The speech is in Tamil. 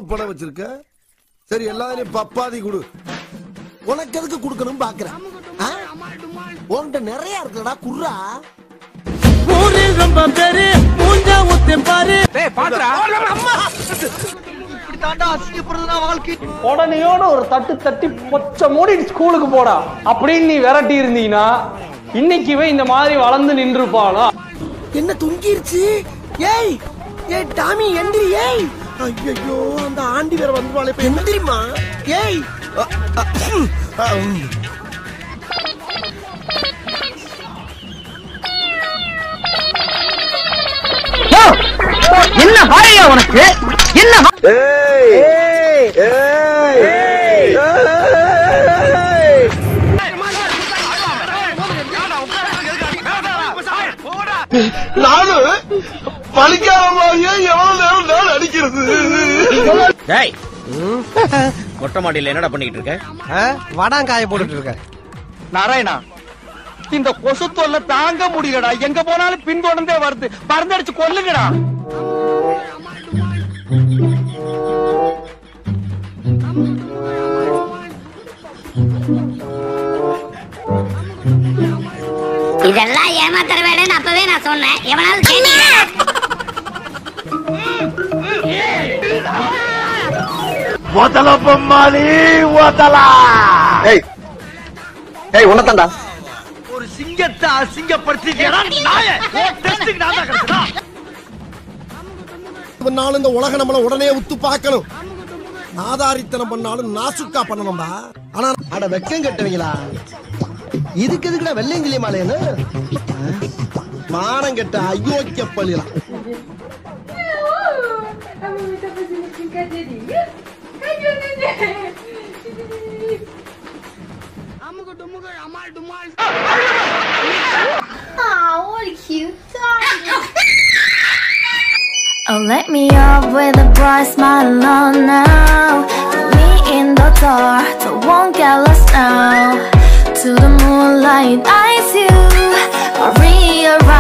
பணம் வச்சிருக்க சரி எல்லாரையும் பப்பாதி கொடு உனக்கு எதுக்கு கொடுக்கணும் பாக்குறேன் ஆ? உன்கிட்ட நிறைய இருக்குடா குர்ரா ஊரில் ரொம்ப பேரு மூஞ்ச ஊத்தி பாரு உடனேயோட ஒரு தட்டு தட்டி பொச்ச மூடி ஸ்கூலுக்கு போடா அப்படின்னு நீ விரட்டி இருந்தீங்கன்னா இன்னைக்குவே இந்த மாதிரி வளர்ந்து நின்றுப்பானா என்ன தொங்கிருச்சு ஏய் ஏய் டாமி எந்திரி ஏய் ஐயோ அந்த ஆண்டி வேற வந்துருவாளே இப்ப எந்திரிமா ஏய் அ, அ, ம், அ, ம். என்ன வாயா உனக்கு என்ன நானும் பழிக்காத மாதிரியே எவ்வளவு நேரம் நான் அடிக்கிறது டேய் மொட்டை மாடியில என்னடா பண்ணிக்கிட்டு இருக்க வடாங்காய போட்டுட்டு இருக்க நாராயணா இந்த கொசு தொல்லை தாங்க முடியலடா எங்க போனாலும் பின்தொடர்ந்தே வருது மருந்தடிச்சு கொல்லுங்கடா இதெல்லாம் ஏமாத்துற வேலைன்னு அப்பவே நான் சொன்னேன் எவனாவது கேட்டீங்களா ஓதல பொம்மாளி ஓதலா ஏய் ஏய் உன்னதாண்டா ஒரு சிங்கத்தை அசிங்கப்படுத்திட்டா நாய டெஸ்டுக்கு நான் தான் கிடைச்சதா பண்ணாலும் இந்த உலக நம்மள உடனே உத்து பார்க்கணும் ஆதாரித்தனம் பண்ணாலும் நாசுக்கா பண்ணணும்டா ஆனா அட வெக்கம் கட்டுவீங்களா இதுக்கு எதுக்குடா வெள்ளையங்கிலி மாலையன்னு மானம் கெட்ட அயோக்கிய பள்ளிலாம் A mamãe tá fazendo brincadeirinha? Cadê o neném? Oh, what a cute dog. Oh, let me up with a bright smile on now. Put me in the dark, so won't get lost now. To the moonlight, eyes you. Maria,